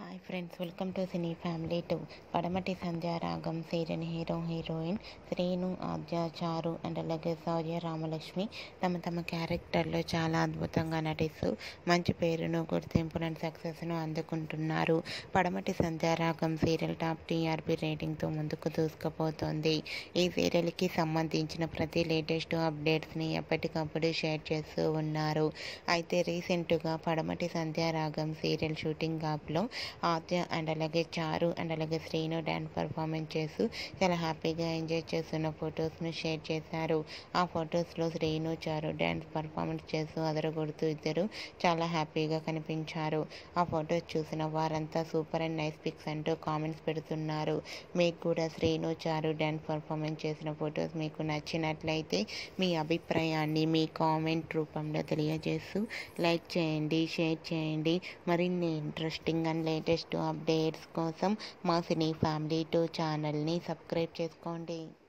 hi friends welcome to cine family two Padamati Sandhyaragam serial hero heroine Srinu Adya Charu and అలాగే శౌర్య రామలక్ష్మి తమ తమ క్యారెక్టర్లో చాలా అద్భుతంగా నటిస్తూ మంచి పేరును గుర్తింపును అండ్ సక్సెస్ను అందుకుంటున్నారు Padamati Sandhyaragam serial top TRP రేటింగ్తో ముందుకు దూసుకుపోతోంది ఈ సీరియల్కి సంబంధించిన ప్రతి లేటెస్ట్ అప్డేట్స్ని ఎప్పటికప్పుడు షేర్ చేస్తూ ఉన్నారు అయితే రీసెంట్గా పడమటి సంధ్యారాగం సీరియల్ షూటింగ్ యాప్లో ఆద్య అండ్ అలాగే చారు అండ్ అలాగే శ్రీను డ్యాన్స్ పర్ఫార్మెన్స్ చేస్తూ చాలా హ్యాపీగా ఎంజాయ్ చేస్తున్న ఫొటోస్ను షేర్ చేశారు ఆ ఫొటోస్లో శ్రీను చారు డ్యాన్స్ పర్ఫార్మెన్స్ చేస్తూ అదరగొడుతూ ఇద్దరు చాలా హ్యాపీగా కనిపించారు ఆ ఫొటోస్ చూసిన వారంతా సూపర్ అండ్ నైస్ పిక్స్ అంటూ కామెంట్స్ పెడుతున్నారు మీకు కూడా శ్రీను చారు డ్యాన్స్ పర్ఫార్మెన్స్ చేసిన ఫొటోస్ మీకు నచ్చినట్లయితే మీ అభిప్రాయాన్ని మీ కామెంట్ రూపంలో తెలియజేస్తూ లైక్ చేయండి షేర్ చేయండి మరిన్ని ఇంట్రెస్టింగ్ అండ్ లేటెస్ట్ అప్డేట్స్ కోసం మా సినీ ఫ్యామిలీ టూ ఛానల్ని సబ్స్క్రైబ్ చేసుకోండి